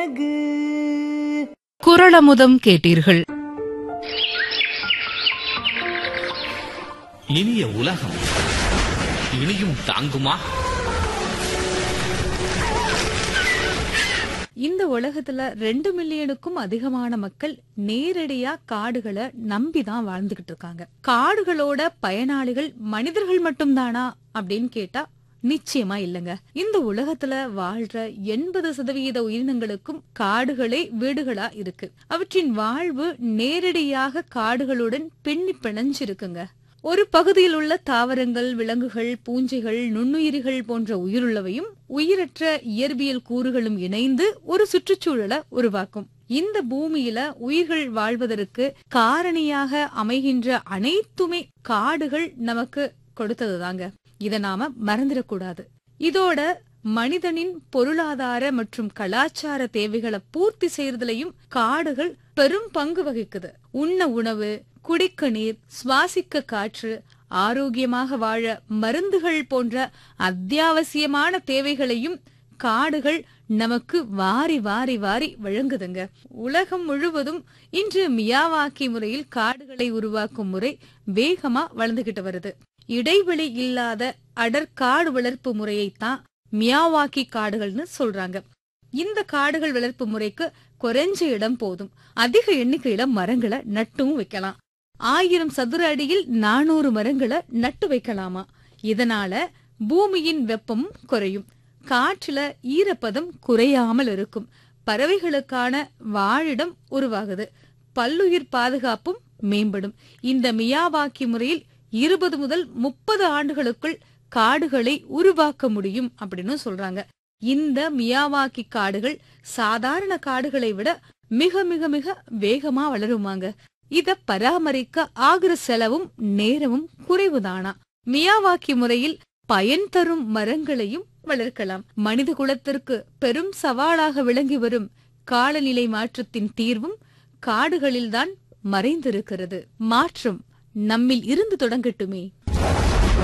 குரளமுதம் கேட்டீர்கள் இனிய உலகம் இனியும் தாங்குமா இந்த உலகத்துல ரெண்டு மில்லியனுக்கும் அதிகமான மக்கள் நேரடியா காடுகளை நம்பி தான் வாழ்ந்துகிட்டு இருக்காங்க காடுகளோட பயனாளிகள் மனிதர்கள் மட்டும்தானா அப்படின்னு கேட்டா நிச்சயமா இல்லங்க இந்த உலகத்துல வாழ்ற எண்பது சதவிகித உயிரினங்களுக்கும் காடுகளே வீடுகளா இருக்கு அவற்றின் வாழ்வு நேரடியாக காடுகளுடன் பின்னி பிணைஞ்சிருக்குங்க ஒரு பகுதியில் உள்ள தாவரங்கள் விலங்குகள் பூஞ்சைகள் நுண்ணுயிரிகள் போன்ற உயிருள்ளவையும் உயிரற்ற இயற்பியல் கூறுகளும் இணைந்து ஒரு சுற்றுச்சூழலை உருவாக்கும் இந்த பூமியில உயிர்கள் வாழ்வதற்கு காரணியாக அமைகின்ற அனைத்துமே காடுகள் நமக்கு கொடுத்ததுதாங்க இத நாம மறந்துடக்கூடாது இதோட மனிதனின் பொருளாதார மற்றும் கலாச்சார தேவைகளை பூர்த்தி செய்யறதுலயும் காடுகள் பெரும் பங்கு வகிக்குது உண்ண உணவு குடிக்க நீர் சுவாசிக்க காற்று ஆரோக்கியமாக வாழ மருந்துகள் போன்ற அத்தியாவசியமான தேவைகளையும் காடுகள் நமக்கு வாரி வாரி வாரி வழங்குதுங்க உலகம் முழுவதும் இன்று மியாவாக்கி முறையில் காடுகளை உருவாக்கும் முறை வேகமா வளர்ந்துகிட்டு வருது இடைவெளி இல்லாத அடற்காடு வளர்ப்பு முறையைத்தான் மியாவாக்கி காடுகள்னு சொல்றாங்க இந்த காடுகள் வளர்ப்பு முறைக்கு குறைஞ்ச இடம் போதும் அதிக எண்ணிக்கையில மரங்களை நட்டும் வைக்கலாம் ஆயிரம் சதுர அடியில் நானூறு மரங்களை நட்டு வைக்கலாமா இதனால பூமியின் வெப்பம் குறையும் காற்றுல ஈரப்பதம் குறையாமல் இருக்கும் பறவைகளுக்கான வாழிடம் உருவாகுது பல்லுயிர் பாதுகாப்பும் மேம்படும் இந்த மியாவாக்கி முறையில் இருபது முதல் முப்பது ஆண்டுகளுக்குள் காடுகளை உருவாக்க முடியும் அப்படின்னு சொல்றாங்க இந்த மியாவாக்கி காடுகள் சாதாரண காடுகளை விட மிக மிக மிக வேகமா வளருமாங்க இத பராமரிக்க ஆகிற செலவும் நேரமும் குறைவுதானா மியாவாக்கி முறையில் பயன் தரும் மரங்களையும் வளர்க்கலாம் மனித குலத்திற்கு பெரும் சவாலாக விளங்கி வரும் காலநிலை மாற்றத்தின் தீர்வும் காடுகளில்தான் மறைந்திருக்கிறது மாற்றம் நம்மில் இருந்து தொடங்கட்டுமே